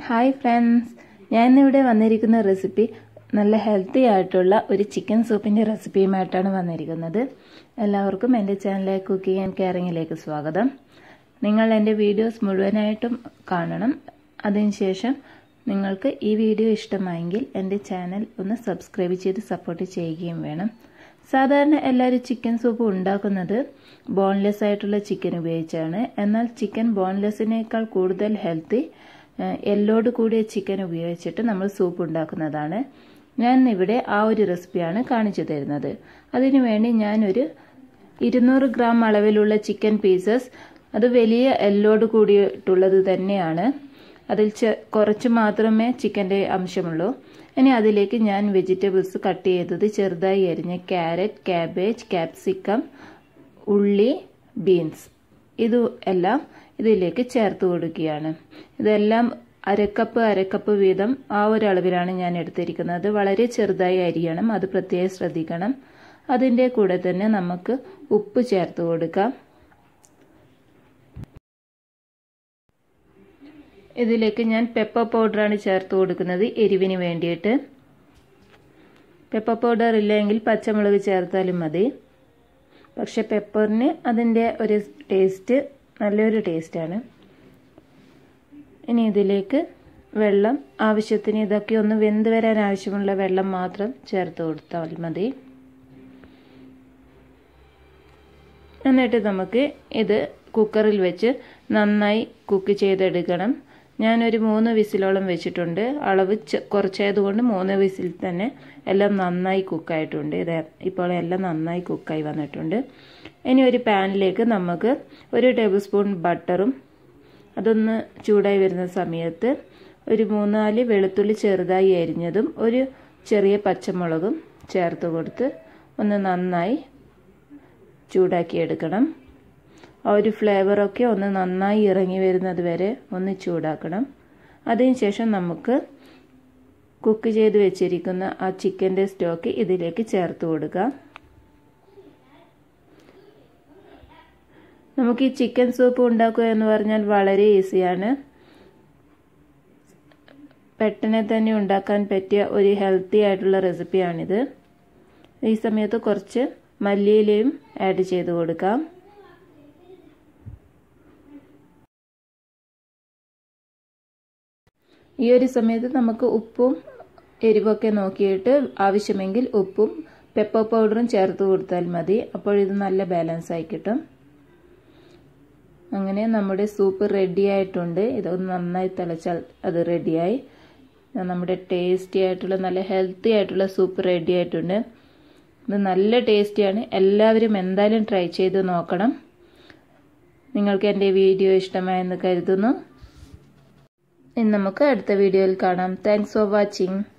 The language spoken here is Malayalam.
ഹായ് ഫ്രണ്ട്സ് ഞാൻ ഇന്നിവിടെ വന്നിരിക്കുന്ന റെസിപ്പി നല്ല ഹെൽത്തി ആയിട്ടുള്ള ഒരു ചിക്കൻ സൂപ്പിൻ്റെ റെസിപ്പിയുമായിട്ടാണ് വന്നിരിക്കുന്നത് എല്ലാവർക്കും എൻ്റെ ചാനലായ കുക്കിംഗ് ആൻഡ് കെയറിങ്ങിലേക്ക് സ്വാഗതം നിങ്ങൾ എൻ്റെ വീഡിയോസ് മുഴുവനായിട്ടും കാണണം അതിനുശേഷം നിങ്ങൾക്ക് ഈ വീഡിയോ ഇഷ്ടമായെങ്കിൽ എൻ്റെ ചാനൽ ഒന്ന് സബ്സ്ക്രൈബ് ചെയ്ത് സപ്പോർട്ട് ചെയ്യുകയും വേണം സാധാരണ എല്ലാവരും ചിക്കൻ സൂപ്പ് ഉണ്ടാക്കുന്നത് ബോൺലെസ് ആയിട്ടുള്ള ചിക്കൻ ഉപയോഗിച്ചാണ് എന്നാൽ ചിക്കൻ ബോൺലെസ്സിനേക്കാൾ കൂടുതൽ ഹെൽത്തി എല്ലോട് കൂടിയ ചിക്കൻ ഉപയോഗിച്ചിട്ട് നമ്മൾ സൂപ്പ് ഉണ്ടാക്കുന്നതാണ് ഞാൻ ഇവിടെ ആ ഒരു റെസിപ്പിയാണ് കാണിച്ചു തരുന്നത് അതിനുവേണ്ടി ഞാനൊരു ഇരുന്നൂറ് ഗ്രാം അളവിലുള്ള ചിക്കൻ പീസസ് അത് വലിയ എല്ലോട് കൂടിയിട്ടുള്ളത് തന്നെയാണ് അതിൽ കുറച്ച് മാത്രമേ ചിക്കൻ്റെ അംശമുള്ളൂ ഇനി അതിലേക്ക് ഞാൻ വെജിറ്റബിൾസ് കട്ട് ചെയ്തത് ചെറുതായി അരിഞ്ഞ ക്യാരറ്റ് ക്യാബേജ് ക്യാപ്സിക്കം ഉള്ളി ബീൻസ് ഇത് എല്ലാം ഇതിലേക്ക് ചേർത്ത് കൊടുക്കുകയാണ് ഇതെല്ലാം അരക്കപ്പ് അരക്കപ്പ് വീതം ആ ഒരു അളവിലാണ് ഞാൻ എടുത്തിരിക്കുന്നത് വളരെ ചെറുതായി അരിയണം അത് പ്രത്യേകം ശ്രദ്ധിക്കണം അതിൻ്റെ കൂടെ തന്നെ നമുക്ക് ഉപ്പ് ചേർത്ത് കൊടുക്കാം ഇതിലേക്ക് ഞാൻ പെപ്പർ പൗഡറാണ് ചേർത്ത് കൊടുക്കുന്നത് എരിവിന് വേണ്ടിയിട്ട് പെപ്പർ പൗഡർ ഇല്ലെങ്കിൽ പച്ചമുളക് ചേർത്താലും മതി പക്ഷെ പെപ്പറിന് അതിൻ്റെ ഒരു ടേസ്റ്റ് നല്ലൊരു ടേസ്റ്റാണ് ഇനി ഇതിലേക്ക് വെള്ളം ആവശ്യത്തിന് ഇതൊക്കെ ഒന്ന് വെന്ത് വരാൻ ആവശ്യമുള്ള വെള്ളം മാത്രം ചേർത്ത് കൊടുത്താൽ മതി എന്നിട്ട് നമുക്ക് ഇത് കുക്കറിൽ വെച്ച് നന്നായി കുക്ക് ചെയ്തെടുക്കണം ഞാനൊരു മൂന്ന് വിസിലോളം വെച്ചിട്ടുണ്ട് അളവ് കുറച്ചായതുകൊണ്ട് മൂന്ന് വിസിൽ തന്നെ എല്ലാം നന്നായി കുക്കായിട്ടുണ്ട് ഇത് ഇപ്പോൾ എല്ലാം നന്നായി കുക്കായി വന്നിട്ടുണ്ട് ഇനി ഒരു പാനിലേക്ക് നമുക്ക് ഒരു ടേബിൾ സ്പൂൺ ബട്ടറും അതൊന്ന് ചൂടായി വരുന്ന സമയത്ത് ഒരു മൂന്നാല് വെളുത്തുള്ളി ചെറുതായി അരിഞ്ഞതും ഒരു ചെറിയ പച്ചമുളകും ചേർത്ത് കൊടുത്ത് ഒന്ന് നന്നായി ചൂടാക്കിയെടുക്കണം ആ ഒരു ഫ്ലേവറൊക്കെ ഒന്ന് നന്നായി ഇറങ്ങി വരുന്നത് വരെ ഒന്ന് ചൂടാക്കണം അതിനുശേഷം നമുക്ക് കുക്ക് ചെയ്ത് വെച്ചിരിക്കുന്ന ആ ചിക്കൻ്റെ സ്റ്റോക്ക് ഇതിലേക്ക് ചേർത്ത് കൊടുക്കാം നമുക്ക് ഈ ചിക്കൻ സൂപ്പ് ഉണ്ടാക്കുക എന്ന് പറഞ്ഞാൽ വളരെ ഈസിയാണ് പെട്ടെന്ന് തന്നെ ഉണ്ടാക്കാൻ പറ്റിയ ഒരു ഹെൽത്തി ആയിട്ടുള്ള റെസിപ്പിയാണിത് ഈ സമയത്ത് കുറച്ച് മല്ലിയിലയും ആഡ് ചെയ്ത് കൊടുക്കാം ഈ ഒരു സമയത്ത് നമുക്ക് ഉപ്പും എരിവൊക്കെ നോക്കിയിട്ട് ആവശ്യമെങ്കിൽ ഉപ്പും പെപ്പർ പൗഡറും ചേർത്ത് കൊടുത്താൽ മതി അപ്പോൾ ഇത് നല്ല ബാലൻസ് ആയി കിട്ടും അങ്ങനെ നമ്മുടെ സൂപ്പ് റെഡി ആയിട്ടുണ്ട് ഇതൊന്ന് നന്നായി തിളച്ചാൽ അത് റെഡിയായി നമ്മുടെ ടേസ്റ്റി ആയിട്ടുള്ള നല്ല ഹെൽത്തി ആയിട്ടുള്ള സൂപ്പ് റെഡി ആയിട്ടുണ്ട് ഇത് നല്ല ടേസ്റ്റിയാണ് എല്ലാവരും എന്തായാലും ട്രൈ ചെയ്ത് നോക്കണം നിങ്ങൾക്ക് എൻ്റെ വീഡിയോ ഇഷ്ടമായെന്ന് കരുതുന്നു ഇനി നമുക്ക് അടുത്ത വീഡിയോയിൽ കാണാം താങ്ക്സ് ഫോർ വാച്ചിങ്